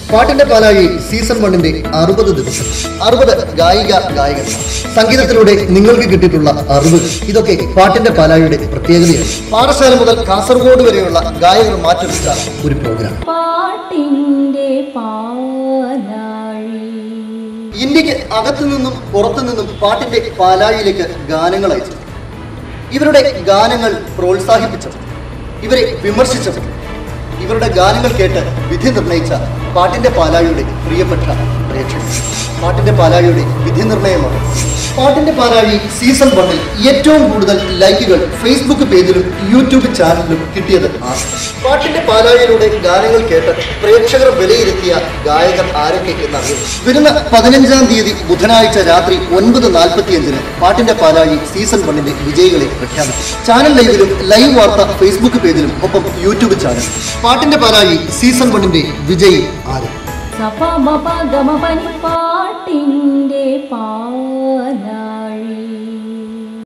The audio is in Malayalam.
പാട്ടിന്റെ പാലാഴി സീസൺ വണ്ണിന്റെ അറുപത് ദിവസം അറുപത് ഗായിക ഗായകർ സംഗീതത്തിലൂടെ നിങ്ങൾക്ക് കിട്ടിയിട്ടുള്ള അറിവ് ഇതൊക്കെ പാട്ടിന്റെ പാലാഴിയുടെ പ്രത്യേകതയാണ് പാഠശാല മുതൽ കാസർഗോഡ് വരെയുള്ള ഗായകർ മാറ്റെടുത്ത ഒരു പ്രോഗ്രാം പാട്ടിൻ്റെ പാലാഴി ഇന്ത്യക്ക് അകത്തു നിന്നും പുറത്തു നിന്നും പാട്ടിന്റെ പാലാഴിയിലേക്ക് ഗാനങ്ങൾ അയച്ചു ഇവരുടെ ഗാനങ്ങൾ പ്രോത്സാഹിപ്പിച്ചവർ ഇവരെ വിമർശിച്ചവർ ഇവരുടെ ഗാനങ്ങൾ കേട്ട് വിധി നിർണയിച്ച പാട്ടിന്റെ പാലാഴിയുടെ പ്രിയപ്പെട്ട പ്രേക്ഷകർ പാട്ടിന്റെ പാലാഴിയുടെ വിധി നിർണയമാണ് പാട്ടിന്റെ പാലാഴി സീസൺ വണ്ണിൽ ഏറ്റവും കൂടുതൽ ലൈക്കുകൾ ഫേസ്ബുക്ക് പേജിലും യൂട്യൂബ് ചാനലിലും കിട്ടിയത് ആണ് പാട്ടിന്റെ പാലാഴിയിലൂടെ ഗാനങ്ങൾ കേട്ട് പ്രേക്ഷകർ വിലയിരുത്തിയ ഗായകർ ആരൊക്കെ എന്നറിയും വരുന്ന പതിനഞ്ചാം തീയതി ബുധനാഴ്ച രാത്രി ഒൻപത് നാൽപ്പത്തിയഞ്ചിന് പാട്ടിന്റെ പാലാഴി സീസൺ വണ്ണിന്റെ വിജയികളെ പ്രഖ്യാപിച്ചു ചാനൽ ലൈവിലും ലൈവ് വാർത്ത ഫേസ്ബുക്ക് പേജിലും ഒപ്പം യൂട്യൂബ് ചാനൽ പാട്ടിന്റെ പാലാഴി സീസൺ വണ്ണിന്റെ വിജയി ആര് സപ മപ ഗമ പനി പാട്ടിൻ്റെ പാലാഴി